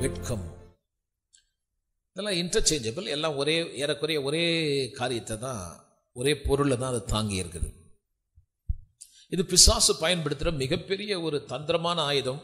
வெட்கம் இதெல்லாம் இன்டர்சேஞ்சபிள் எல்லாம் ஒரே ஏறக்குறைய ஒரே காரியத்தை தான் ஒரே பொருளை தான் அது தாங்கி இருக்குது இது பிசாசு பயன்படுத்துகிற மிகப்பெரிய ஒரு தந்திரமான ஆயுதம்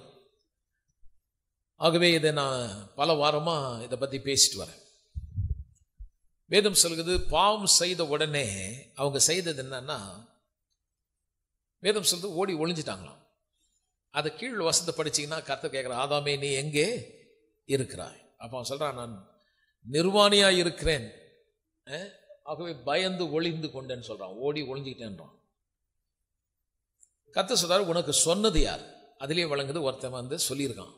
ஆகவே இதை நான் பல வாரமாக இதை பற்றி பேசிட்டு வரேன் வேதம் சொல்கிறது பாவம் செய்த உடனே அவங்க செய்தது என்னன்னா வேதம் சொல்றது ஓடி ஒளிஞ்சிட்டாங்களாம் அதை கீழ் வசந்த படிச்சீங்கன்னா கர்த்தர் கேட்குற ஆதாமே நீ எங்கே இருக்கிறாய் அப்போ அவன் சொல்றான் நான் நிர்வாணியா இருக்கிறேன் அஹ், ஆகவே பயந்து ஒளிந்து கொண்டேன்னு சொல்றான் ஓடி ஒளிஞ்சுக்கிட்டேன்றான் கர்த்தர் சொல்றாரு உனக்கு சொன்னது யார் அதிலே வழங்குது ஒருத்தன் வந்து சொல்லியிருக்கான்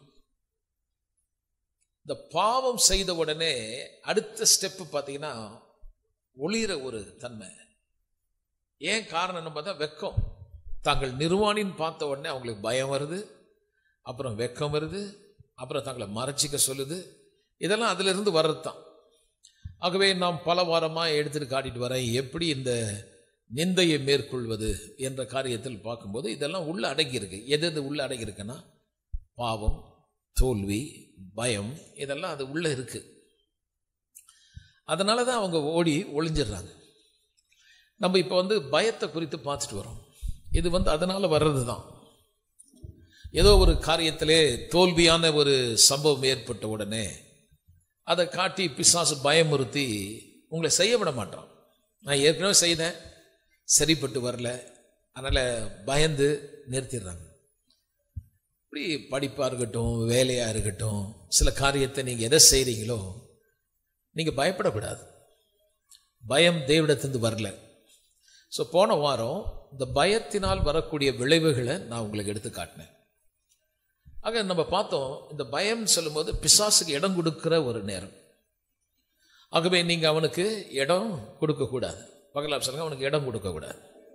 இந்த பாவம் செய்த உடனே அடுத்த ஸ்டெப்பு பார்த்தீங்கன்னா ஒளிர ஒரு தன்மை ஏன் காரணம்னு பார்த்தா வெக்கம் தாங்கள் நிர்வாணின்னு பார்த்த உடனே அவங்களுக்கு பயம் வருது அப்புறம் வெக்கம் வருது அப்புறம் தங்களை மறைச்சிக்க சொல்லுது இதெல்லாம் அதிலிருந்து வர்றது தான் ஆகவே நாம் பல வாரமாக எடுத்துட்டு காட்டிட்டு வரேன் எப்படி இந்த நிந்தையை மேற்கொள்வது என்ற காரியத்தில் பார்க்கும்போது இதெல்லாம் உள்ள அடங்கி இருக்கு எது எது உள்ள அடங்கி இருக்குன்னா பாவம் தோல்வி பயம் இதெல்லாம் அது உள்ள இருக்கு அதனால தான் அவங்க ஓடி ஒளிஞ்சிடுறாங்க நம்ம இப்போ வந்து பயத்தை குறித்து பார்த்துட்டு வரோம் இது வந்து அதனால வர்றது தான் ஏதோ ஒரு காரியத்திலே தோல்வியான ஒரு சம்பவம் ஏற்பட்ட உடனே அதை காட்டி பிசாசு பயமுறுத்தி உங்களை செய்ய விட மாட்டான் நான் ஏற்கனவே செய்தேன் சரிப்பட்டு வரல அதனால் பயந்து நிறுத்திடுறாங்க இப்படி படிப்பாக இருக்கட்டும் வேலையாக இருக்கட்டும் சில காரியத்தை நீங்கள் எதை செய்கிறீங்களோ நீங்கள் பயப்படக்கூடாது பயம் தேவிடத்திலிருந்து வரல ஸோ போன வாரம் இந்த பயத்தினால் வரக்கூடிய விளைவுகளை நான் உங்களுக்கு எடுத்து காட்டினேன் ஆக நம்ம பார்த்தோம் இந்த பயம் சொல்லும்போது பிசாசுக்கு இடம் கொடுக்கிற ஒரு நேரம் ஆகவே நீங்க அவனுக்கு இடம் கொடுக்கக்கூடாது பகலாப் சொல்லுங்க அவனுக்கு இடம் கொடுக்கக்கூடாது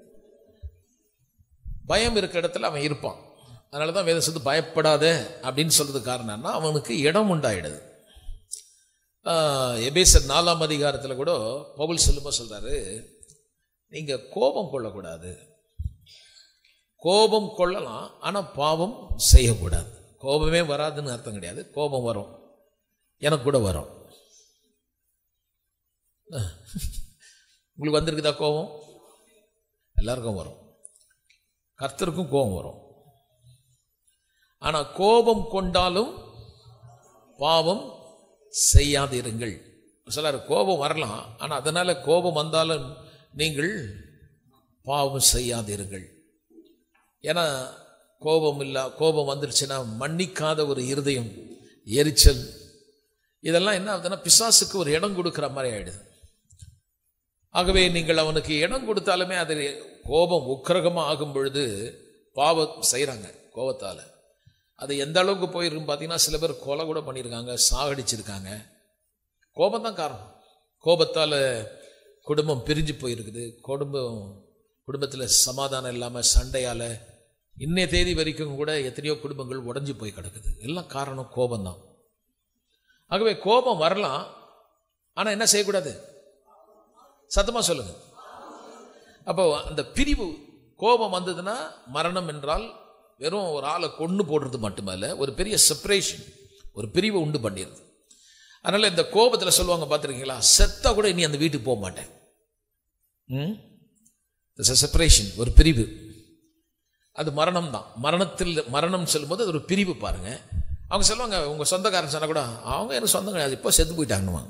பயம் இருக்கிற இடத்துல அவன் இருப்பான் அதனால தான் வேதம் சொல்லுது பயப்படாத அப்படின்னு சொல்றது காரணம்னா அவனுக்கு இடம் உண்டாயிடுது ஆஹ், எபேசர் நாலாம் அதிகாரத்தில் கூட பவுல் சொல்லும்போது சொல்றாரு நீங்க கோபம் கொள்ளக்கூடாது கோபம் கொள்ளலாம் ஆனா பாவம் செய்யக்கூடாது கோபமே வராதுன்னு அர்த்தம் கிடையாது கோபம் வரும் எனக்கு கூட வரும் உங்களுக்கு வந்திருக்குதா கோபம் எல்லாருக்கும் வரும் கர்த்தருக்கும் கோபம் வரும் ஆனா கோபம் கொண்டாலும் பாவம் செய்யாதிருங்கள் சிலர் கோபம் வரலாம் ஆனா அதனால கோபம் வந்தாலும் நீங்கள் பாவம் செய்யாதிருங்கள் ஏன்னா கோபம் இல்ல கோபம் வந்துருச்சுன்னா மன்னிக்காத ஒரு இருதயம் எரிச்சல் இதெல்லாம் என்ன ஆகுதுன்னா பிசாசுக்கு ஒரு இடம் கொடுக்கிற மாதிரி ஆயிடுது ஆகவே நீங்கள் அவனுக்கு இடம் கொடுத்தாலுமே அது கோபம் உக்கிரகமாக ஆகும் பொழுது பாவம் செய்கிறாங்க கோபத்தால் அது எந்த அளவுக்கு போயிருக்கும் பார்த்தீங்கன்னா சில பேர் கொலை கூட பண்ணியிருக்காங்க சாகடிச்சிருக்காங்க கோபம் தான் காரணம் கோபத்தால் குடும்பம் பிரிஞ்சு போயிருக்குது குடும்பம் குடும்பத்தில் சமாதானம் இல்லாமல் சண்டையால் இன்னைய தேதி வரைக்கும் கூட எத்தனையோ குடும்பங்கள் உடைஞ்சு போய் கிடக்குது எல்லாம் காரணம் கோபம்தான் ஆகவே கோபம் வரலாம் ஆனால் என்ன செய்யக்கூடாது சத்தமா சொல்லுங்க அப்போ அந்த பிரிவு கோபம் வந்ததுன்னா மரணம் என்றால் வெறும் ஒரு ஆளை கொண்டு போடுறது மட்டுமல்ல ஒரு பெரிய செப்பரேஷன் ஒரு பிரிவை உண்டு பண்ணிடுது அதனால இந்த கோபத்தில் சொல்லுவாங்க பார்த்துருக்கீங்களா செத்தா கூட இனி அந்த வீட்டுக்கு போக மாட்டேன் ம் செப்பரேஷன் ஒரு பிரிவு அது மரணம் தான் மரணத்தில் மரணம் சொல்லும்போது அது ஒரு பிரிவு பாருங்க அவங்க சொல்லுவாங்க உங்க சொந்தக்காரன் சொன்னா கூட அவங்க எனக்கு சொந்தம் கிடையாது இப்போ செத்து போயிட்டாங்கன்னுவாங்க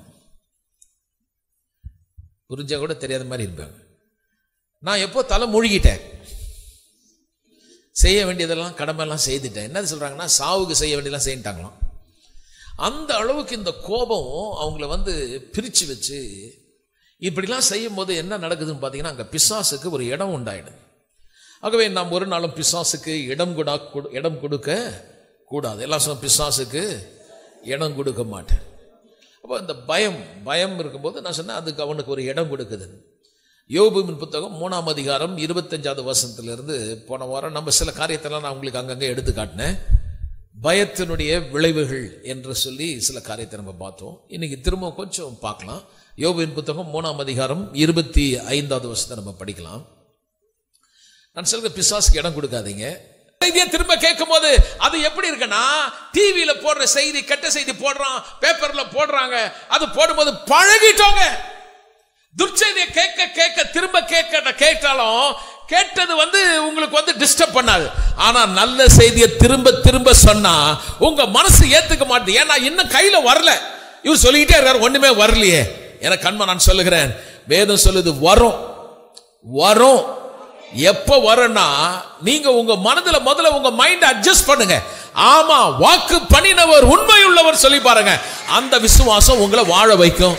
புரிஞ்சா கூட தெரியாத மாதிரி இருப்பாங்க நான் எப்போ தலை மூழ்கிட்டேன் செய்ய வேண்டியதெல்லாம் கடமையெல்லாம் செய்துட்டேன் என்ன சொல்றாங்கன்னா சாவுக்கு செய்ய வேண்டியதெல்லாம் செய்யிட்டாங்களாம் அந்த அளவுக்கு இந்த கோபம் அவங்கள வந்து பிரிச்சு வச்சு இப்படிலாம் செய்யும் போது என்ன நடக்குதுன்னு பார்த்தீங்கன்னா அங்கே பிசாசுக்கு ஒரு இடம் உண்டாயிடுது ஆகவே நாம் ஒரு நாளும் பிசாசுக்கு இடம் கொடா கொடு- இடம் கொடுக்க கூடாது எல்லாம் சொல்ல பிசாசுக்கு இடம் கொடுக்க மாட்டேன் அப்போ இந்த பயம் பயம் இருக்கும்போது நான் சொன்னேன் அதுக்கு அவனுக்கு ஒரு இடம் கொடுக்குது யோபுவின் புத்தகம் மூணாம் அதிகாரம் இருபத்தஞ்சாவது வருஷத்திலிருந்து போன வாரம் நம்ம சில காரியத்தெல்லாம் நான் உங்களுக்கு அங்கங்கே எடுத்து காட்டினேன் பயத்தினுடைய விளைவுகள் என்று சொல்லி சில காரியத்தை நம்ம பார்த்தோம் இன்னைக்கு திரும்ப கொஞ்சம் பார்க்கலாம் யோபுவின் புத்தகம் மூணாம் அதிகாரம் இருபத்தி ஐந்தாவது வருஷத்தை நம்ம படிக்கலாம் நான் சொல்ற பிசாசுக்கு இடம் கொடுக்காதீங்க செய்தியை திரும்ப கேட்கும் போது அது எப்படி இருக்குன்னா டிவியில போடுற செய்தி கெட்ட செய்தி போடுறான் பேப்பர்ல போடுறாங்க அது போடும்போது பழகிட்டோங்க துர்ச்செய்தியை கேட்க கேட்க திரும்ப கேட்க கேட்டாலும் கேட்டது வந்து உங்களுக்கு வந்து டிஸ்டர்ப் பண்ணாது ஆனா நல்ல செய்தியை திரும்ப திரும்ப சொன்னா உங்க மனசு ஏத்துக்க மாட்டேது ஏன்னா இன்னும் கையில வரல இவர் சொல்லிக்கிட்டே இருக்காரு ஒண்ணுமே வரலையே எனக்கு கண்மை நான் சொல்லுகிறேன் வேதம் சொல்லுது வரும் வரும் எப்ப வரும்னா நீங்க உங்க மனதுல முதல்ல உங்க மைண்ட் அட்ஜஸ்ட் பண்ணுங்க ஆமா வாக்கு பண்ணினவர் உண்மை உள்ளவர் சொல்லி பாருங்க அந்த விசுவாசம் உங்களை வாழ வைக்கும்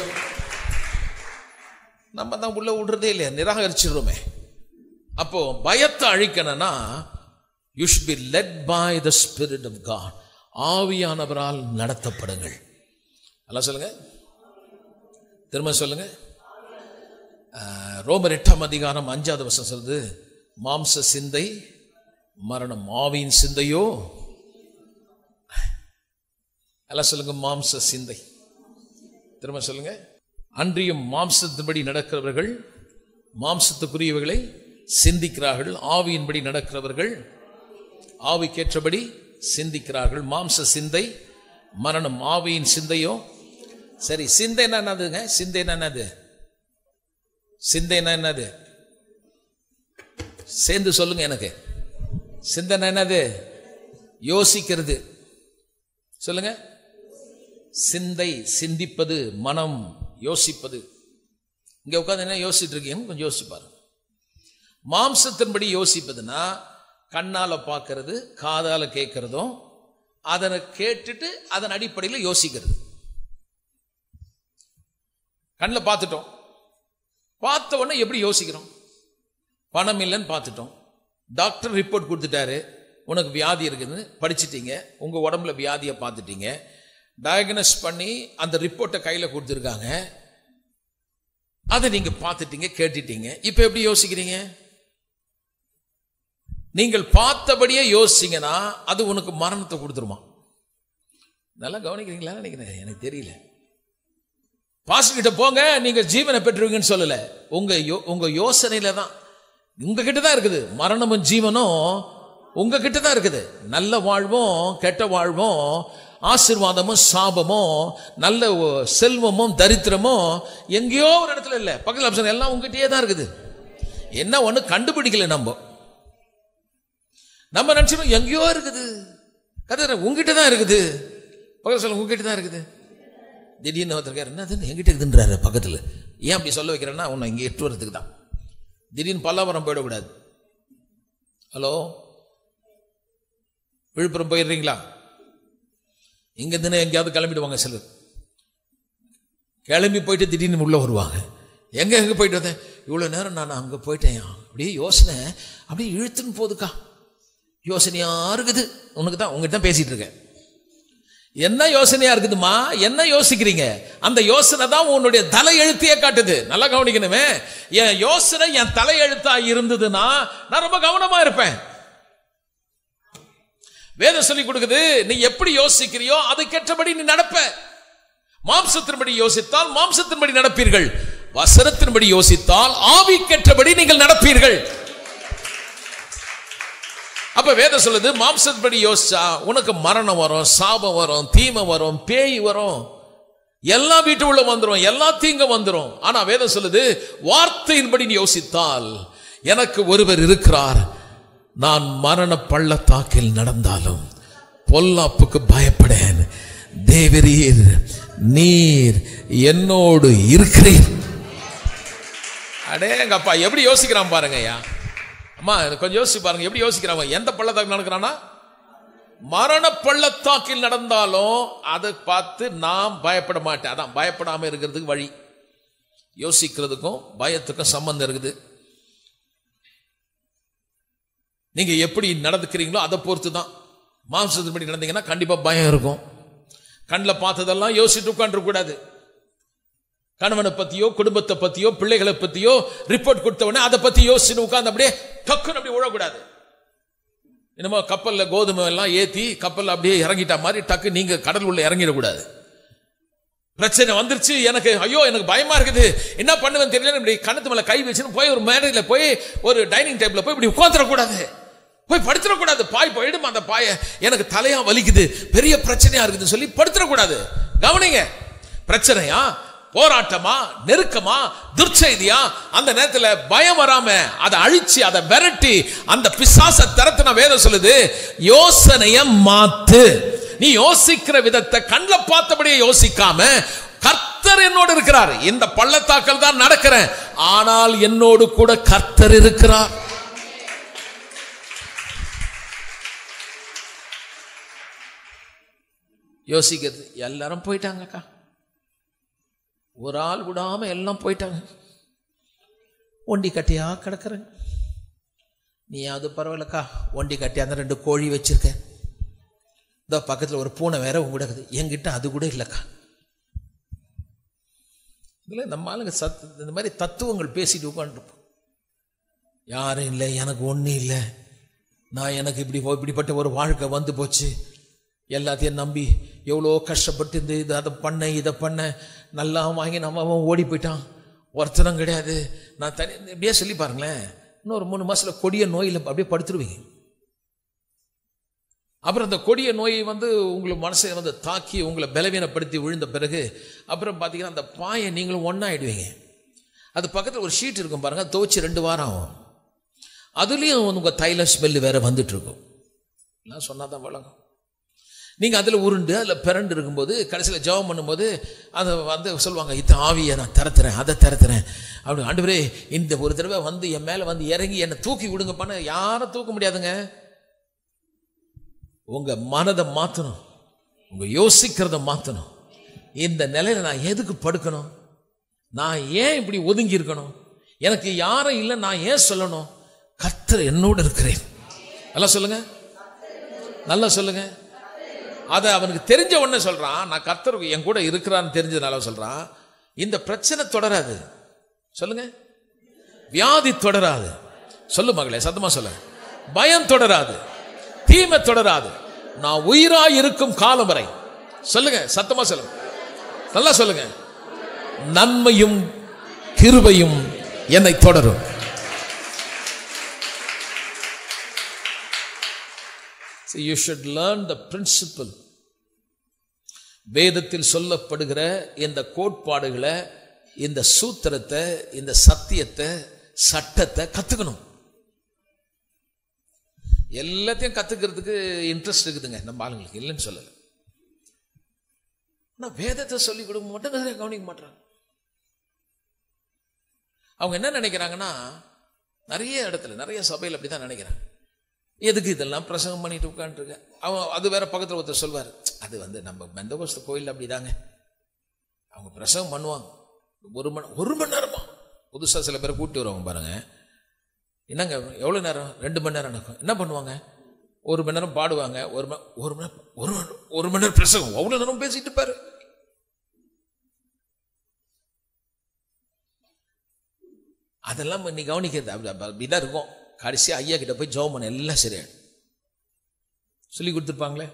நம்ம தான் உள்ள விடுறதே இல்லையா நிராகரிச்சிடுறோமே அப்போ பயத்தை அழிக்கணும்னா you should be led by the spirit of God ஆவியானவரால் நடத்தப்படுங்கள் எல்லாம் சொல்லுங்க திரும்ப சொல்லுங்க அஹ், ரோமர் எட்டாம் அதிகாரம் அஞ்சாவது வருஷம் சொல்லுது மாம்ச சிந்தை மரணம் ஆவியின் சிந்தையோ எல்லாம் சொல்லுங்க மாம்ச சிந்தை திரும்ப சொல்லுங்க அன்றியும் மாம்சத்தின்படி நடக்கிறவர்கள் மாம்சத்துக்குரியவர்களை சிந்திக்கிறார்கள் ஆவியின்படி நடக்கிறவர்கள் ஆவிக்கேற்றபடி சிந்திக்கிறார்கள் மாம்ச சிந்தை மரணம் ஆவியின் சிந்தையோ சரி சிந்தைன்னா என்னதுங்க சிந்தைன்னா என்னது சிந்தைன்னா என்னது சேர்ந்து சொல்லுங்க எனக்கு சிந்தனை என்னது யோசிக்கிறது சொல்லுங்க சிந்தை சிந்திப்பது மனம் யோசிப்பது இங்க உட்கார்ந்து என்ன யோசிச்சுட்டு இருக்கீங்க கொஞ்சம் யோசிச்சு பாருங்க மாம்சத்தின்படி யோசிப்பதுன்னா கண்ணால பார்க்கறது காதால கேட்கறதும் அதனை கேட்டுட்டு அதன் அடிப்படையில் யோசிக்கிறது கண்ணில் பார்த்துட்டோம் பார்த்த உடனே எப்படி யோசிக்கிறோம் பணம் இல்லைன்னு பார்த்துட்டோம் டாக்டர் ரிப்போர்ட் கொடுத்துட்டாரு உனக்கு வியாதி இருக்குதுன்னு படிச்சிட்டீங்க உங்கள் உடம்புல வியாதியை பார்த்துட்டீங்க டயக்னஸ் பண்ணி அந்த ரிப்போர்ட்டை கையில் கொடுத்துருக்காங்க அதை நீங்கள் பார்த்துட்டீங்க கேட்டுட்டீங்க இப்போ எப்படி யோசிக்கிறீங்க நீங்கள் பார்த்தபடியே யோசிச்சீங்கன்னா அது உனக்கு மரணத்தை கொடுத்துருமா நல்லா கவனிக்கிறீங்களா நினைக்கிறேன் எனக்கு தெரியல பாஸ்டர் கிட்ட போங்க நீங்க ஜீவனை பெற்றுவீங்கன்னு சொல்லல உங்க யோ- உங்க யோசனையில தான் உங்ககிட்ட தான் இருக்குது மரணமும் ஜீவனும் உங்ககிட்ட தான் இருக்குது நல்ல வாழ்வும் கெட்ட வாழ்வும் ஆசீர்வாதமும் சாபமும் நல்ல ஒ- செல்வமும் தரித்திரமும் எங்கேயோ ஒரு இடத்துல இல்லை பக்கத்தில் ஆப்ஷன் எல்லாம் உங்ககிட்டயே தான் இருக்குது என்ன ஒண்ணு கண்டுபிடிக்கல நம்ம நம்ம நினைச்சோம் எங்கேயோ இருக்குது கதை உங்ககிட்ட தான் இருக்குது பக்கத்தில் சொல்ல உங்ககிட்ட தான் இருக்குது திடீர்னு ஒருத்தருக்கார் என்னது எங்கிட்ட இருக்குன்றாரு பக்கத்தில் ஏன் அப்படி சொல்ல வைக்கிறேன்னா உன்னை இங்கே எட்டு வரதுக்கு தான் திடீர்னு பல்லாவரம் போயிடக்கூடாது ஹலோ விழுப்புரம் போயிடுறீங்களா இங்கேருந்து எங்கேயாவது கிளம்பிடுவாங்க சிலர் கிளம்பி போயிட்டு திடீர்னு உள்ளே வருவாங்க எங்கே எங்கே போயிட்டு வந்தேன் இவ்வளோ நேரம் நான் அங்கே போயிட்டேன் அப்படியே யோசனை அப்படியே இழுத்துன்னு போகுதுக்கா யோசனையா இருக்குது உனக்கு தான் உங்ககிட்ட தான் பேசிட்டு இருக்கேன் என்ன யோசனையா இருக்குதுமா என்ன யோசிக்கிறீங்க அந்த யோசனை தான் உன்னுடைய தலை எழுத்தையே காட்டுது நல்லா கவனிக்கணுமே என் யோசனை என் தலை எழுத்தா இருந்ததுன்னா நான் ரொம்ப கவனமா இருப்பேன் வேதம் சொல்லி கொடுக்குது நீ எப்படி யோசிக்கிறியோ அதுக்கேற்றபடி நீ நடப்ப மாம்சத்தின்படி யோசித்தால் மாம்சத்தின்படி நடப்பீர்கள் வசனத்தின்படி யோசித்தால் ஆவிக்கேற்றபடி நீங்கள் நடப்பீர்கள் அப்ப வேதம் சொல்லுது மாம்சத்தின்படி யோசிச்சா உனக்கு மரணம் வரும் சாபம் வரும் தீமை வரும் பேய் வரும் எல்லா வீட்டு உள்ள வந்துரும் எல்லா தீங்க வந்துரும் ஆனா வேதம் சொல்லுது வார்த்தையின்படி நீ யோசித்தால் எனக்கு ஒருவர் இருக்கிறார் நான் மரண பள்ளத்தாக்கில் நடந்தாலும் பொல்லாப்புக்கு பயப்படேன் தேவரீர் நீர் என்னோடு இருக்கிறீர் அடேங்கப்பா எப்படி யோசிக்கிறான் பாருங்க ஐயா அம்மா எனக்கு கொஞ்சம் யோசிச்சு பாருங்க எப்படி யோசிக்கிறான் எந்த பள்ளத்தாக்கு நடக்கிறானா மரண பள்ளத்தாக்கில் நடந்தாலும் அதை பார்த்து நான் பயப்பட மாட்டேன் அதான் பயப்படாம இருக்கிறதுக்கு வழி யோசிக்கிறதுக்கும் பயத்துக்கும் சம்பந்தம் இருக்குது நீங்க எப்படி நடந்துக்கிறீங்களோ அதை பொறுத்து தான் மாம்சத்தின்படி நடந்தீங்கன்னா கண்டிப்பா பயம் இருக்கும் கண்ணில் பார்த்ததெல்லாம் யோசிச்சுட்டு உட்காந்துருக்க கூடாது கணவனை பத்தியோ குடும்பத்தை பத்தியோ பிள்ளைகளை பத்தியோ ரிப்போர்ட் கொடுத்த உடனே அதை பத்தி யோசிச்சு உட்கார்ந்து அப்படியே டக்குன்னு அப்படி விழக்கூடாது என்னமோ கப்பல்ல கோதுமை எல்லாம் ஏத்தி கப்பல்ல அப்படியே இறங்கிட்ட மாதிரி டக்கு நீங்க கடல் உள்ள இறங்கிடக்கூடாது பிரச்சனை வந்துருச்சு எனக்கு ஐயோ எனக்கு பயமா இருக்குது என்ன பண்ணுவேன்னு தெரியல இப்படி கணத்து மேல கை வச்சுன்னு போய் ஒரு மேடையில் போய் ஒரு டைனிங் டேபிள்ல போய் இப்படி உட்காந்துடக்கூடாது போய் படுத்துடக்கூடாது பாய் போயிடுமா அந்த பாய எனக்கு தலையா வலிக்குது பெரிய பிரச்சனையா இருக்குதுன்னு சொல்லி படுத்துடக்கூடாது கவனிங்க பிரச்சனையா போராட்டமா நெருக்கமா துர்ச்செய்தியா அந்த நேரத்துல பயம் வராம அதை அழிச்சு அதை விரட்டி அந்த பிசாச திறத்தின வேதம் சொல்லுது யோசனைய மாத்து நீ யோசிக்கிற விதத்தை கண்ணில் பார்த்தபடியே யோசிக்காம கர்த்தர் என்னோடு இருக்கிறார் இந்த பள்ளத்தாக்கல் தான் நடக்கிறேன் ஆனால் என்னோடு கூட கர்த்தர் இருக்கிறார் யோசிக்கிறது எல்லாரும் போயிட்டாங்கக்கா ஒரு ஆள் விடாம எல்லாம் போயிட்டாங்க ஒண்டி கட்டியா கிடக்குறேங்க நீ அது பரவாயில்லக்கா ஒண்டி கட்டி அந்த ரெண்டு கோழி வச்சிருக்க இந்த பக்கத்தில் ஒரு பூனை வேற உங்க இருக்குது என்கிட்ட அது கூட இல்லைக்கா இதில் நம்ம ஆளுங்க சத் இந்த மாதிரி தத்துவங்கள் பேசிட்டு உட்காந்துருப்போம் யாரும் இல்லை எனக்கு ஒன்றும் இல்லை நான் எனக்கு இப்படி இப்படிப்பட்ட ஒரு வாழ்க்கை வந்து போச்சு எல்லாத்தையும் நம்பி எவ்வளோ கஷ்டப்பட்டு இந்த இது அதை பண்ண இதை பண்ண நல்லா வாங்கி நம்ம அவன் ஓடி போயிட்டான் ஒருத்தனும் கிடையாது நான் தனி இப்படியே சொல்லி பாருங்களேன் இன்னொரு மூணு மாசத்துல கொடிய நோயில் அப்படியே படுத்துருவீங்க அப்புறம் அந்த கொடிய நோயை வந்து உங்களுக்கு மனசை வந்து தாக்கி உங்களை பலவீனப்படுத்தி விழுந்த பிறகு அப்புறம் பார்த்தீங்கன்னா அந்த பாயை நீங்களும் ஒன்றாயிடுவீங்க அது பக்கத்தில் ஒரு ஷீட் இருக்கும் பாருங்க துவச்சி ரெண்டு வாரம் ஆகும் அதுலேயும் உங்கள் தைல ஸ்மெல்லு வேற வந்துட்டு இருக்கும் எல்லாம் சொன்னால் தான் வழங்கும் நீங்கள் அதில் உருண்டு அதில் பிறண்டு இருக்கும்போது கடைசியில் ஜெபம் பண்ணும்போது அதை வந்து சொல்லுவாங்க இத்த ஆவியை நான் திறத்துறேன் அதை திறத்துறேன் அப்படி ஆண்டவரே இந்த ஒரு தடவை வந்து என் மேலே வந்து இறங்கி என்னை தூக்கி விடுங்கப்பான்னு யாரும் தூக்க முடியாதுங்க உங்கள் மனதை மாற்றணும் உங்கள் யோசிக்கிறத மாற்றணும் இந்த நிலையில நான் எதுக்கு படுக்கணும் நான் ஏன் இப்படி ஒதுங்கி இருக்கணும் எனக்கு யாரும் இல்லை நான் ஏன் சொல்லணும் கர்த்தர் என்னோடு இருக்கிறேன் நல்லா சொல்லுங்க நல்லா சொல்லுங்க அதை அவனுக்கு தெரிஞ்ச உடனே சொல்றான் நான் கர்த்தர் என் கூட இருக்கிறான்னு தெரிஞ்சதுனால சொல்றான் இந்த பிரச்சனை தொடராது சொல்லுங்க வியாதி தொடராது சொல்லு மகளே சத்தமா சொல்ல பயம் தொடராது தீமை தொடராது நான் உயிராய் இருக்கும் காலம் வரை சொல்லுங்க சத்தமா சொல்லுங்க நல்லா சொல்லுங்க நன்மையும் கிருபையும் என்னை தொடரும் So you should learn the principle வேதத்தில் சொல்லப்படுகிற இந்த கோட்பாடுகளை இந்த சூத்திரத்தை இந்த சத்தியத்தை சட்டத்தை கத்துக்கணும் எல்லாத்தையும் கத்துக்கிறதுக்கு இன்ட்ரெஸ்ட் இருக்குதுங்க நம்ம ஆளுங்களுக்கு இல்லைன்னு சொல்லலை ஆனா வேதத்தை சொல்லி கொடுக்க மட்டும் நிறைய கவனிக்க மாட்டாங்க அவங்க என்ன நினைக்கிறாங்கன்னா நிறைய இடத்துல நிறைய சபையில் அப்படிதான் நினைக்கிறாங்க எதுக்கு இதெல்லாம் பிரசங்கம் பண்ணிட்டு உட்காந்துருக்க அவன் அது வேற பக்கத்தில் ஒருத்தர் சொல்வார் அது வந்து நம்ம பெந்தகோஸ்த கோயில் அப்படிதாங்க அவங்க பிரசங்கம் பண்ணுவாங்க ஒரு மணி ஒரு மணி நேரமா புதுசாக சில பேரை கூட்டி வருவாங்க பாருங்க என்னங்க எவ்வளோ நேரம் ரெண்டு மணி நேரம் நடக்கும் என்ன பண்ணுவாங்க ஒரு மணி நேரம் பாடுவாங்க ஒரு மணி ஒரு மணி ஒரு மணி ஒரு மணி நேரம் பிரசங்கம் அவ்வளோ நேரம் பேசிட்டு பாரு அதெல்லாம் நீ கவனிக்கிறது அப்படி அப்படிதான் இருக்கும் கடைசி ஐயா கிட்ட போய் ஜெபம் பண்ண எல்லாம் சரியாயிடும் சொல்லி கொடுத்துருப்பாங்களே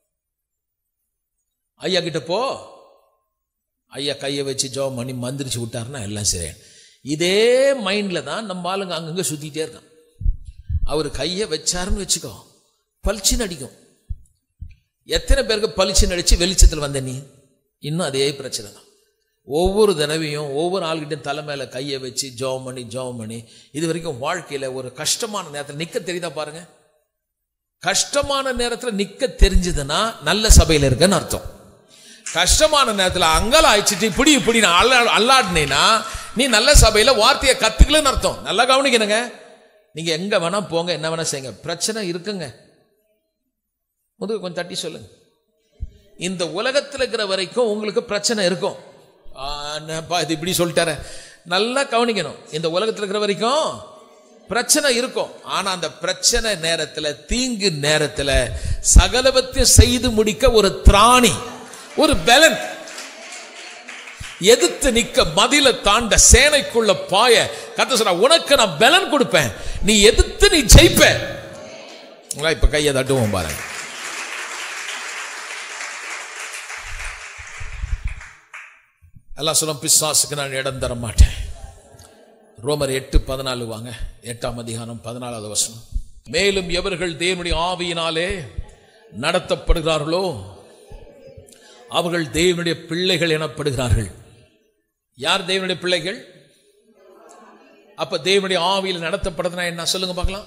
ஐயா கிட்ட போ ஐயா கையை வச்சு ஜெபம் பண்ணி மந்திரிச்சு விட்டாருன்னா எல்லாம் சரியாயிடும் இதே மைண்டில் தான் நம்ம ஆளுங்க அங்கங்கே சுற்றிட்டே இருக்கான் அவர் கையை வச்சாருன்னு வச்சுக்கோ பளிச்சுன்னு அடிக்கும் எத்தனை பேருக்கு பளிச்சுன்னு அடிச்சு வெளிச்சத்தில் வந்த நீ இன்னும் அதே பிரச்சனை தான் ஒவ்வொரு தடவையும் ஒவ்வொரு ஆள்கிட்டையும் தலை மேலே கையை வச்சு ஜெபம் பண்ணி ஜெபம் பண்ணி இது வரைக்கும் வாழ்க்கையில் ஒரு கஷ்டமான நேரத்தில் நிற்க தெரியுதா பாருங்க கஷ்டமான நேரத்தில் நிற்க தெரிஞ்சதுன்னா நல்ல சபையில் இருக்கன்னு அர்த்தம் கஷ்டமான நேரத்தில் அங்கல ஆயிடுச்சுட்டு இப்படி இப்படி நான் அல்லா அல்லாடினேன்னா நீ நல்ல சபையில் வார்த்தையை கத்துக்கலன்னு அர்த்தம் நல்லா கவனிக்கணுங்க நீங்க எங்க வேணா போங்க என்ன வேணா செய்யுங்க பிரச்சனை இருக்குங்க முதுகு கொஞ்சம் தட்டி சொல்லுங்க இந்த உலகத்தில் இருக்கிற வரைக்கும் உங்களுக்கு பிரச்சனை இருக்கும் ஆ, என்னப்பா இது இப்படி சொல்லிட்டார நல்லா கவனிக்கணும் இந்த உலகத்தில் இருக்கிற வரைக்கும் பிரச்சனை இருக்கும் ஆனா அந்த பிரச்சனை நேரத்துல தீங்கு நேரத்துல சகலவத்தையும் செய்து முடிக்க ஒரு திராணி ஒரு பலன் எதிர்த்து நிக்க மதில தாண்ட சேனைக்குள்ள பாய கத்த சொல்ற உனக்கு நான் பலன் கொடுப்பேன் நீ எதிர்த்து நீ ஜெயிப்ப உங்களா இப்ப கையை தட்டுவோம் பாருங்க எல்லாம் சொல்லும் பிசாசுக்கு நான் இடம் தர மாட்டேன் ரோமர் எட்டு பதினாலு வாங்க எட்டாம் அதிகாரம் பதினாலாவது வசனம் மேலும் எவர்கள் தேவனுடைய ஆவியினாலே நடத்தப்படுகிறார்களோ அவர்கள் தேவனுடைய பிள்ளைகள் எனப்படுகிறார்கள் யார் தேவனுடைய பிள்ளைகள் அப்ப தேவனுடைய ஆவியில் நடத்தப்படுதுன்னா என்ன சொல்லுங்க பார்க்கலாம்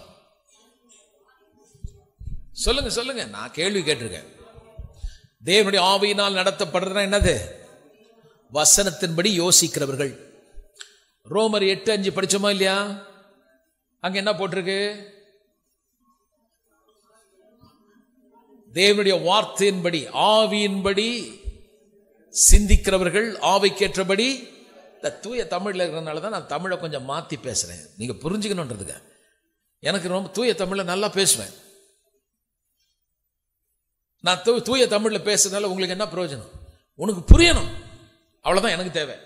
சொல்லுங்க சொல்லுங்க நான் கேள்வி கேட்டிருக்கேன் தேவனுடைய ஆவியினால் நடத்தப்படுறதுனா என்னது வசனத்தின்படி யோசிக்கிறவர்கள் ரோமர் எட்டு அஞ்சு படிச்சோமா இல்லையா அங்க என்ன போட்டிருக்கு தேவனுடைய வார்த்தையின்படி ஆவியின்படி சிந்திக்கிறவர்கள் ஆவிக்கேற்றபடி இந்த தூய தமிழ்ல இருக்கிறதுனால தான் நான் தமிழை கொஞ்சம் மாத்தி பேசுறேன் நீங்க புரிஞ்சுக்கணுன்றதுக்கு எனக்கு ரொம்ப தூய தமிழ்ல நல்லா பேசுவேன் நான் தூ தூய தமிழ்ல பேசுறதுனால உங்களுக்கு என்ன பிரயோஜனம் உனக்கு புரியணும் அவ்வளவுதான் எனக்கு தேவை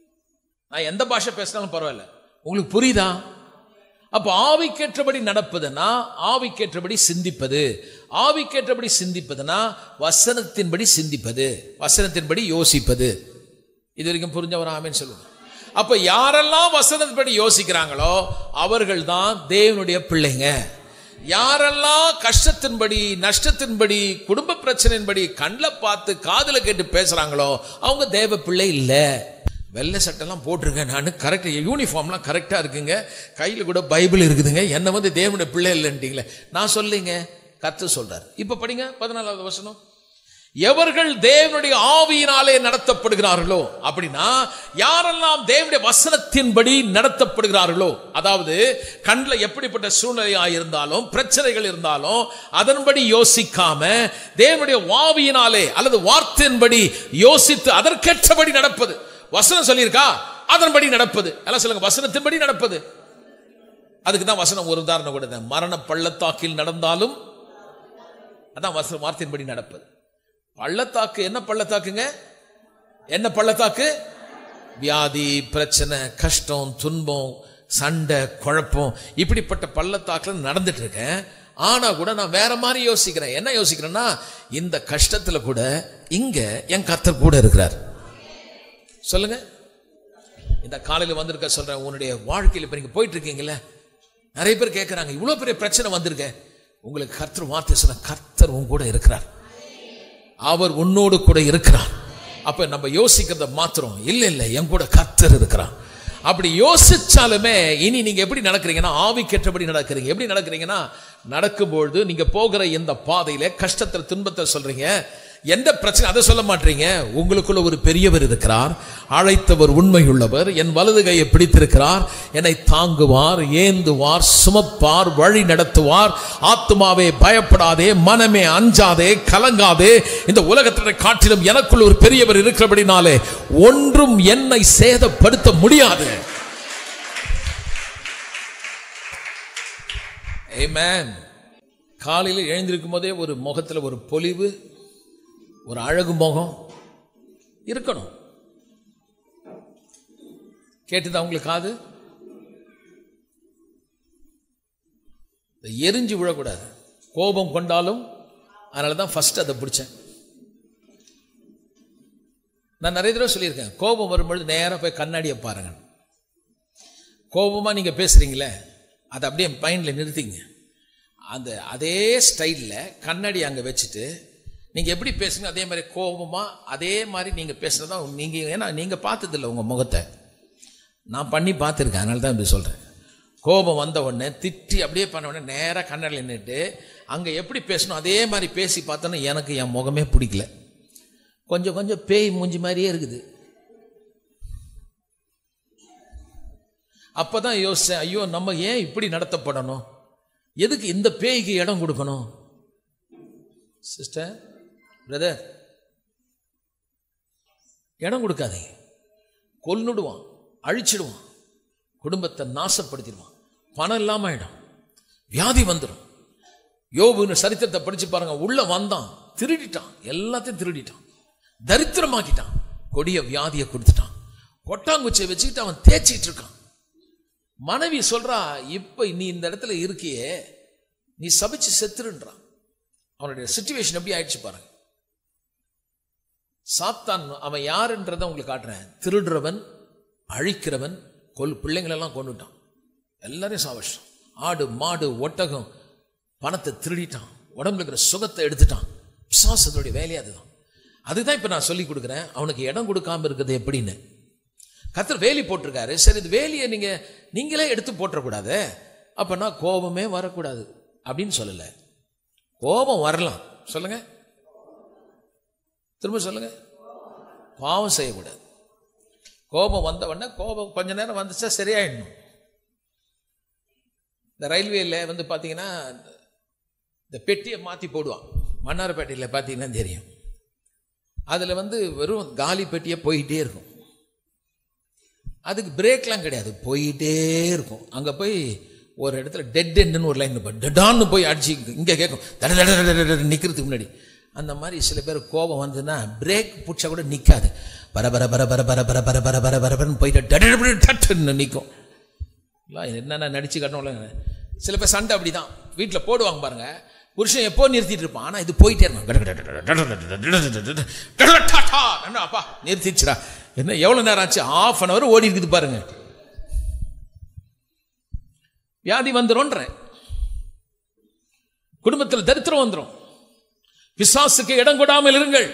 நான் எந்த பாஷை பேசினாலும் பரவாயில்ல உங்களுக்கு புரியுதா அப்ப ஆவிக்கேற்றபடி நடப்பதுன்னா ஆவிக்கேற்றபடி சிந்திப்பது ஆவிக்கேற்றபடி சிந்திப்பதுன்னா வசனத்தின்படி சிந்திப்பது வசனத்தின்படி யோசிப்பது இது வரைக்கும் புரிஞ்சவர் ஆமேன்னு சொல்லுங்க அப்ப யாரெல்லாம் வசனத்தின்படி யோசிக்கிறாங்களோ அவர்கள் தான் தேவனுடைய பிள்ளைங்க யாரெல்லாம் கஷ்டத்தின்படி நஷ்டத்தின்படி குடும்ப பிரச்சனையின்படி கண்ணில் பார்த்து காதுல கேட்டு பேசுறாங்களோ அவங்க தேவ பிள்ளை இல்லை வெள்ளை சட்டெல்லாம் போட்டிருக்கேன் நான் கரெக்ட் யூனிஃபார்ம்லாம் கரெக்டாக இருக்குங்க கையில் கூட பைபிள் இருக்குதுங்க என்னை வந்து தேவனுடைய பிள்ளை இல்லைன்றீங்களே நான் சொல்லிங்க கத்து சொல்றார் இப்போ படிங்க பதினாலாவது வசனம் எவர்கள் தேவனுடைய ஆவியினாலே நடத்தப்படுகிறார்களோ அப்படின்னா யாரெல்லாம் தேவனுடைய வசனத்தின்படி நடத்தப்படுகிறார்களோ அதாவது கண்ணில் எப்படிப்பட்ட சூழ்நிலையா இருந்தாலும் பிரச்சனைகள் இருந்தாலும் அதன்படி யோசிக்காம தேவனுடைய ஆவியினாலே அல்லது வார்த்தையின்படி யோசித்து அதற்கேற்றபடி நடப்பது வசனம் சொல்லியிருக்கா அதன்படி நடப்பது எல்லாம் சொல்லுங்க வசனத்தின்படி நடப்பது அதுக்கு தான் வசனம் ஒரு உதாரணம் கொடுத்தேன் மரண பள்ளத்தாக்கில் நடந்தாலும் அதான் வசனம் வார்த்தையின்படி நடப்பது பள்ளத்தாக்கு என்ன பள்ளத்தாக்குங்க என்ன பள்ளத்தாக்கு வியாதி பிரச்சனை கஷ்டம் துன்பம் சண்டை குழப்பம் இப்படிப்பட்ட பள்ளத்தாக்குல நடந்துட்டு இருக்கேன் ஆனா கூட நான் வேற மாதிரி யோசிக்கிறேன் என்ன யோசிக்கிறேன்னா இந்த கஷ்டத்துல கூட இங்க என் கத்தர் கூட இருக்கிறார் சொல்லுங்க இந்த காலையில் வந்திருக்க சொல்றேன் உன்னுடைய வாழ்க்கையில் இப்போ நீங்க போயிட்டு இருக்கீங்களே நிறைய பேர் கேட்குறாங்க இவ்வளோ பெரிய பிரச்சனை வந்திருக்க உங்களுக்கு கர்த்தர் வார்த்தை சொன்ன கர்த்தர் உன் கூட இருக்கிறார் அவர் உன்னோடு கூட இருக்கிறார் அப்ப நம்ம யோசிக்கிறத மாத்திரம் இல்ல இல்ல என் கூட கர்த்தர் இருக்கிறார் அப்படி யோசிச்சாலுமே இனி நீங்க எப்படி நடக்கிறீங்கன்னா ஆவிக்கேற்றபடி நடக்கிறீங்க எப்படி நடக்கிறீங்கன்னா நடக்கும்பொழுது நீங்க போகிற இந்த பாதையில கஷ்டத்தில் துன்பத்தை சொல்றீங்க எந்த பிரச்சனை அதை சொல்ல மாட்டீங்க உங்களுக்குள்ள ஒரு பெரியவர் இருக்கிறார் அழைத்தவர் உண்மையுள்ளவர் என் வலது கையை பிடித்திருக்கிறார் என்னை தாங்குவார் ஏந்துவார் சுமப்பார் வழி நடத்துவார் ஆத்மாவே பயப்படாதே மனமே அஞ்சாதே கலங்காதே இந்த உலகத்தினை காட்டிலும் எனக்குள் ஒரு பெரியவர் இருக்கிறபடினாலே ஒன்றும் என்னை சேதப்படுத்த முடியாது Amen. காலையில் எழுந்திருக்கும் போதே ஒரு முகத்தில் ஒரு பொலிவு ஒரு அழகு முகம் இருக்கணும் கேட்டுதா உங்களுக்கு காது இந்த எரிஞ்சு விழக்கூடாது கோபம் கொண்டாலும் அதனால தான் ஃபர்ஸ்ட் அதை பிடிச்சேன் நான் நிறைய தடவை சொல்லியிருக்கேன் கோபம் வரும்பொழுது நேராக போய் கண்ணாடியை பாருங்க கோபமாக நீங்கள் பேசுகிறீங்களே அதை அப்படியே மைண்டில் நிறுத்திங்க அந்த அதே ஸ்டைலில் கண்ணாடி அங்கே வச்சுட்டு நீங்கள் எப்படி பேசுங்க அதே மாதிரி கோபமாக அதே மாதிரி நீங்கள் பேசுகிறதா நீங்கள் ஏன்னா நீங்கள் பார்த்ததில்ல உங்கள் முகத்தை நான் பண்ணி பார்த்துருக்கேன் அதனால தான் இப்படி சொல்கிறேன் கோபம் வந்த உடனே திட்டி அப்படியே பண்ண உடனே நேராக கண்ணாடியில் நின்றுட்டு அங்கே எப்படி பேசணும் அதே மாதிரி பேசி பார்த்தோன்னா எனக்கு என் முகமே பிடிக்கல கொஞ்சம் கொஞ்சம் பேய் மூஞ்சி மாதிரியே இருக்குது அப்பதான் யோசிச்சேன் ஐயோ நம்ம ஏன் இப்படி நடத்தப்படணும் எதுக்கு இந்த பேய்க்கு இடம் கொடுக்கணும் சிஸ்டர் பிரதர் இடம் கொடுக்காதீங்க கொல்லுடுவான் அழிச்சிடுவான் குடும்பத்தை நாசப்படுத்திடுவான் பணம் இல்லாம ஆயிடும் வியாதி வந்துடும் யோபுன்னு சரித்திரத்தை படிச்சு பாருங்க உள்ள வந்தான் திருடிட்டான் எல்லாத்தையும் திருடிட்டான் தரித்திரமாக்கிட்டான் கொடிய வியாதியை கொடுத்துட்டான் கொட்டாங்குச்சியை வச்சுக்கிட்டு அவன் தேய்ச்சிட்டு இருக்கான் மனைவி சொல்றா இப்ப நீ இந்த இடத்துல இருக்கியே நீ சபிச்சு செத்துருன்றான் அவனுடைய சுச்சுவேஷன் எப்படி ஆயிடுச்சு பாருங்க சாத்தான் அவன் யாருன்றதை உங்களுக்கு காட்டுறேன் திருடுறவன் அழிக்கிறவன் கொல் பிள்ளைங்களெல்லாம் கொண்டுட்டான் எல்லாரையும் சாவஷம் ஆடு மாடு ஒட்டகம் பணத்தை திருடிட்டான் உடம்புல இருக்கிற சுகத்தை எடுத்துட்டான் பிசாசனுடைய வேலையே அதுதான் அதுதான் இப்ப நான் சொல்லி கொடுக்குறேன் அவனுக்கு இடம் கொடுக்காம இருக்கிறது எப்படின்னு கத்தர் வேலி போட்டிருக்காரு சரி இது வேலியை நீங்க நீங்களே எடுத்து போட்டுறக்கூடாது அப்பனா கோபமே வரக்கூடாது அப்படின்னு சொல்லல கோபம் வரலாம் சொல்லுங்க திரும்ப சொல்லுங்க பாவம் செய்யக்கூடாது கோபம் வந்த உடனே கோபம் கொஞ்ச நேரம் வந்துச்சா சரியாயிடணும் இந்த ரயில்வேல வந்து பார்த்தீங்கன்னா இந்த பெட்டியை மாற்றி போடுவான் மன்னார்பேட்டையில் பார்த்தீங்கன்னா தெரியும் அதில் வந்து வெறும் காலி பெட்டியை போயிட்டே இருக்கும் அதுக்கு பிரேக்லாம் கிடையாது போயிட்டே இருக்கும் அங்கே போய் ஒரு இடத்துல டெட் எண்டுன்னு ஒரு லைன் இருப்போம் டெடான்னு போய் அடிச்சு இங்கே கேட்கும் தட தட தட தட தட நிற்கிறதுக்கு முன்னாடி அந்த மாதிரி சில பேர் கோபம் வந்ததுன்னா பிரேக் பிடிச்சா கூட நிற்காது பர பர பர பர பர பர பர பர பர பரன்னு போயிட்டு டட டட்டுன்னு நிற்கும் எல்லாம் என்னென்ன நடிச்சு காட்டணும்ல சில பேர் சண்டை அப்படிதான் வீட்டில் போடுவாங்க பாருங்க புருஷன் எப்போ நிறுத்திட்டு இருப்பான் ஆனால் இது போயிட்டே இருக்கும் அப்பா நிறுத்திடுச்சுடா என்ன எவ்வளோ நேரம் ஆச்சு ஆஃப் அன் அவர் ஓடி இருக்குது பாருங்க வியாதி வந்துரும்ன்ற குடும்பத்தில் தரித்திரம் வந்துடும் விசாசுக்கு இடம் கொடாமல் இருங்கள்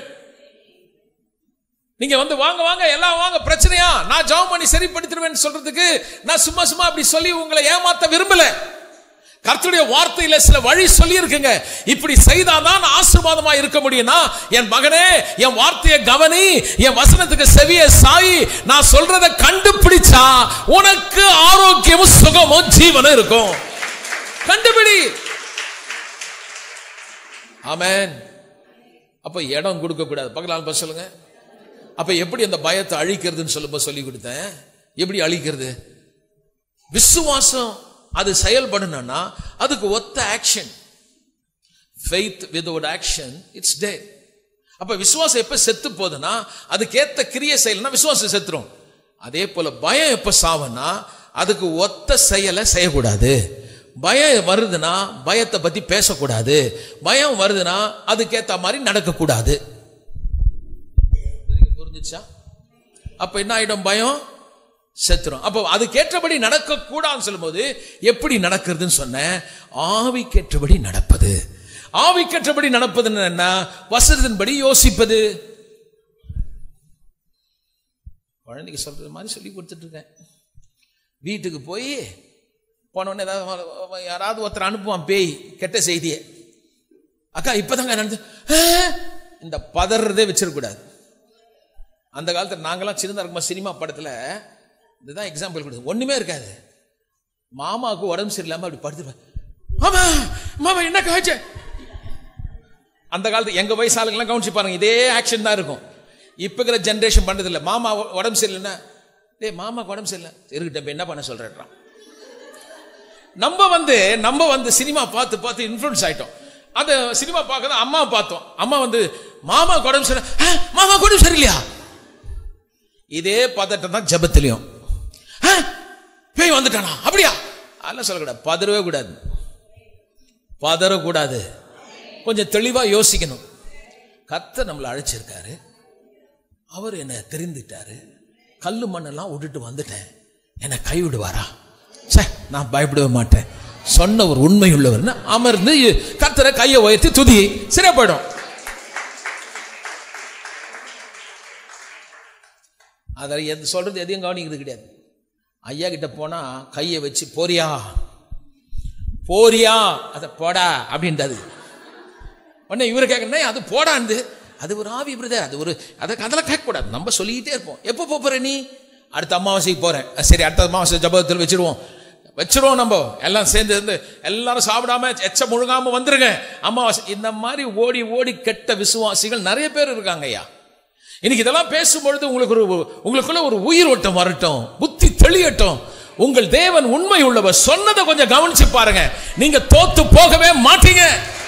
நீங்க வந்து வாங்க வாங்க எல்லாம் வாங்க பிரச்சனையா நான் ஜாம் பண்ணி சரிப்படுத்திடுவேன் சொல்றதுக்கு நான் சும்மா சும்மா அப்படி சொல்லி உங்களை ஏமாத்த விரும்பல கர்த்தருடைய வார்த்தையில சில வழி சொல்லி இருக்குங்க இப்படி செய்தாதான் ஆசீர்வாதமா இருக்க முடியும்னா என் மகனே என் வார்த்தையை கவனி என் வசனத்துக்கு செவிய சாய் நான் சொல்றதை கண்டுபிடிச்சா உனக்கு ஆரோக்கியமும் சுகமும் ஜீவனும் இருக்கும் கண்டுபிடி ஆமென் அப்ப இடம் கொடுக்க கூடாது பக்கத்தில் சொல்லுங்க அப்ப எப்படி அந்த பயத்தை அழிக்கிறதுன்னு சொல்லும்போது சொல்லி கொடுத்தேன் எப்படி அழிக்கிறது விசுவாசம் அது செயல்படணும்னா அதுக்கு ஒத்த action faith without action it's dead அப்ப விசுவாசம் எப்ப செத்து போகுதுன்னா அதுக்கேத்த கிரிய செயல்னா விசுவாசம் செத்துரும் அதே போல பயம் எப்ப சாவனா அதுக்கு ஒத்த செயலை செய்யக்கூடாது பயம் வருதுன்னா பயத்தை பத்தி பேசக்கூடாது பயம் வருதுன்னா அதுக்கேத்த மாதிரி நடக்கக்கூடாது புரிஞ்சுச்சா அப்ப என்ன ஆயிடும் பயம் செத்துரும் அப்போ அதுக்கேற்றபடி நடக்கக்கூடாதுன்னு சொல்லும்போது எப்படி நடக்கிறதுன்னு சொன்னேன் ஆவிக்கேற்றபடி நடப்பது ஆவிக்கேற்றபடி நடப்பதுன்னு என்ன வசதின்படி யோசிப்பது குழந்தைக்கு சொல்றது மாதிரி சொல்லி கொடுத்துட்டு இருக்கேன் வீட்டுக்கு போய் போனோடனே ஏதாவது யாராவது ஒருத்தர் அனுப்புவான் பேய் கெட்ட செய்தியை அக்கா இப்பதாங்க நடந்து இந்த பதறதே வச்சிடக்கூடாது அந்த காலத்தில் நாங்களாம் சின்னதாக இருக்கும்போது சினிமா படத்தில் இதுதான் எக்ஸாம்பிள் கொடுத்து ஒன்றுமே இருக்காது மாமாவுக்கு உடம்பு சரியில்லாமல் அப்படி படுத்துப்பேன் மாமா மாமா என்ன காய்ச்ச அந்த காலத்து எங்கள் வயசு ஆளுங்கெல்லாம் கவனிச்சு பாருங்க இதே ஆக்ஷன் தான் இருக்கும் இப்போ இருக்கிற ஜென்ரேஷன் பண்ணுறதில்ல மாமா உடம்பு சரியில்லைன்னா டேய் மாமாக்கு உடம்பு சரியில்லை இருக்கட்டும் என்ன பண்ண சொல்கிறேன் நம்ம வந்து நம்ம வந்து சினிமா பார்த்து பார்த்து இன்ஃப்ளூன்ஸ் ஆயிட்டோம் அந்த சினிமா பார்க்கறது அம்மா பார்த்தோம் அம்மா வந்து மாமா உடம்பு சரி மாமா உடம்பு சரியில்லையா இதே பதட்டம் தான் ஜபத்திலையும் பேய் வந்துட்டானா அப்படியா அதெல்லாம் சொல்லக்கூடாது பதறவே கூடாது பதறக்கூடாது கொஞ்சம் தெளிவாக யோசிக்கணும் கத்த நம்மளை அழைச்சிருக்காரு அவர் என்னை தெரிந்துட்டாரு கல்லு மண்ணெல்லாம் விட்டுட்டு வந்துட்டேன் என்னை கைவிடுவாரா சே நான் பயப்படவே மாட்டேன் சொன்ன ஒரு உண்மை உள்ளவர்னு அமர்ந்து கத்தரை கையை உயர்த்தி துதி சரியா போயிடும் அதை எது சொல்றது எதையும் கவனிக்கிறது கிடையாது ஐயா கிட்ட போனா கையை வச்சு போறியா போறியா அதை போடா அப்படின்றது உடனே இவரை கேட்கணும் அது போடாந்து அது ஒரு ஆவி பிரதர் அது ஒரு அதை அதெல்லாம் கேட்கக்கூடாது நம்ம சொல்லிக்கிட்டே இருப்போம் எப்போ போற நீ அடுத்த அமாவாசைக்கு போறேன் சரி அடுத்த அமாவாசை ஜபத்தில் வச்சிருவோம் வச்சிருவோம் நம்ம எல்லாம் சேர்ந்து இருந்து எல்லாரும் சாப்பிடாம எச்ச முழுகாம வந்துருங்க அமாவாசை இந்த மாதிரி ஓடி ஓடி கெட்ட விசுவாசிகள் நிறைய பேர் இருக்காங்க ஐயா இன்னைக்கு இதெல்லாம் பேசும்பொழுது உங்களுக்கு ஒரு உங்களுக்குள்ள ஒரு உயிர் ஓட்டம் வரட்டும் புத்தி தெளியட்டும் உங்கள் தேவன் உண்மை உள்ளவர் சொன்னதை கொஞ்சம் கவனிச்சு பாருங்க நீங்க தோத்து போகவே மாட்டீங்க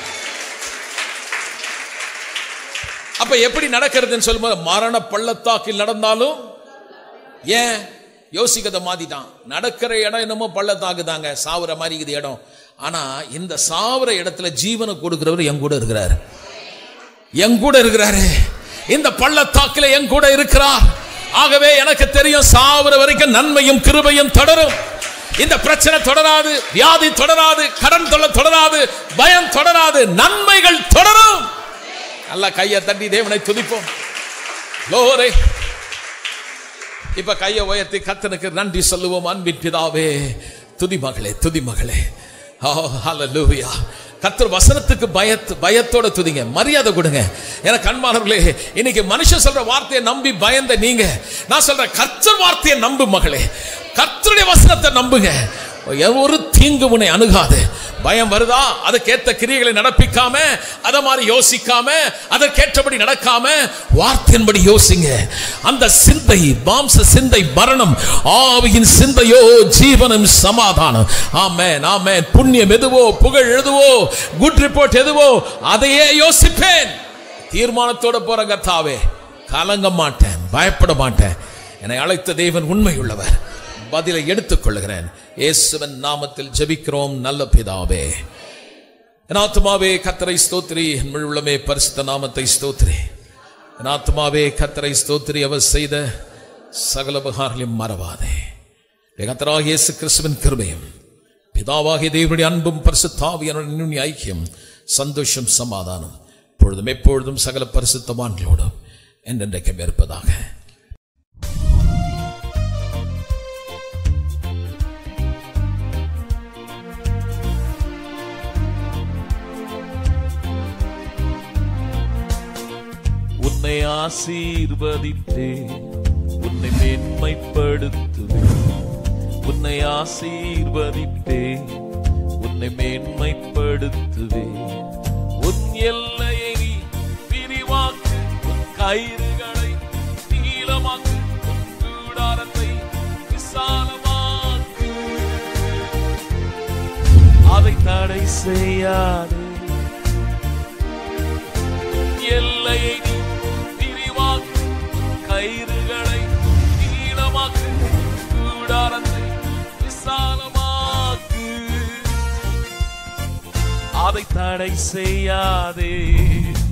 அப்ப எப்படி நடக்கிறதுன்னு சொல்லும்போது மரண பள்ளத்தாக்கில் நடந்தாலும் ஏன் யோசிக்கத மாத்திட்டான் நடக்கிற இடம் என்னமோ பள்ளத்தாக்கு தாங்க சாவுற மாதிரி இருக்குது இடம் ஆனா இந்த சாவுற இடத்துல ஜீவனை கொடுக்கிறவர் என் கூட இருக்கிறாரு என் கூட இருக்கிறாரு இந்த பள்ளத்தாக்கில் என் கூட இருக்கிறார் ஆகவே எனக்கு தெரியும் சாவர வரைக்கும் நன்மையும் கிருபையும் தொடரும் இந்த பிரச்சனை தொடராது வியாதி தொடராது கடன் தொல்லை தொடராது பயம் தொடராது நன்மைகள் தொடரும் நல்லா கையை தட்டி தேவனை துதிப்போம் லோரே இப்ப கையை உயர்த்தி கத்தனுக்கு நன்றி சொல்லுவோம் அன்பின் பிதாவே துதி மகளே துதி மகளே ஓ ஹalleluya கத்தர் வசனத்துக்கு பயத்து பயத்தோட துதிங்க மரியாதை கொடுங்க எனக்கு அன்பானவர்களே இன்னைக்கு மனுஷன் சொல்ற வார்த்தையை நம்பி பயந்த நீங்க நான் சொல்றேன் கர்த்தர் வார்த்தையை நம்பு மகளே கர்த்தருடைய வசனத்தை நம்புங்க ஒரு தீங்கு உன்னை அணுகாது பயம் வருதா அதுக்கேத்த கிரியைகளை நடப்பிக்காம அத மாதிரி யோசிக்காம அதற்கேற்றபடி நடக்காம வார்த்தையின்படி யோசிங்க அந்த சிந்தை மாம்ச சிந்தை மரணம் ஆவியின் சிந்தையோ ஜீவனும் சமாதானம் ஆமென் ஆமென் புண்ணியம் எதுவோ புகழ் எதுவோ குட் ரிப்போர்ட் எதுவோ அதையே யோசிப்பேன் தீர்மானத்தோட போற கத்தாவே கலங்க மாட்டேன் பயப்பட மாட்டேன் என்னை அழைத்த தேவன் உண்மை உள்ளவர் பதிலை எடுத்துக் கொள்கிறேன் இயேசுவின் நாமத்தில் ஜெபிக்கிறோம் நல்ல பிதாவே என் ஆத்துமாவே கத்தரை ஸ்தோத்திரி என் முழு உள்ளமே பரிசுத்த நாமத்தை ஸ்தோத்திரி என் ஆத்துமாவே கத்தரை ஸ்தோத்திரி அவர் செய்த சகல உபகாரங்களையும் மறவாதே என் கத்தராகிய இயேசு கிறிஸ்துவின் கிருபையும் பிதாவாகிய தேவனுடைய அன்பும் பரிசுத்தாவியனுடைய ஐக்கியம் சந்தோஷம் சமாதானம் பொழுதும் எப்பொழுதும் சகல பரிசுத்தவான்களோடும் என்றென்றைக்கும் இருப்பதாக உன்னை ஆசீர்வதித்தே உன்னை மேன்மைப்படுத்துவேன் உன்னை ஆசீர்வதித்தே உன்னை மேன்மைப்படுத்துவேன் உன் எல்லையை நீ விரிவாக்கு உன் கயிறுகளை நீளமாக்கு உன் கூடாரத்தை விசாலமாக்கு அதை தடை செய்யாதே எல்லையை நீ விரிவாக்கு கயிறுகளை நீளமாக்கு கூடாரத்தை விசாலமாக்கு அதை தடை செய்யாதே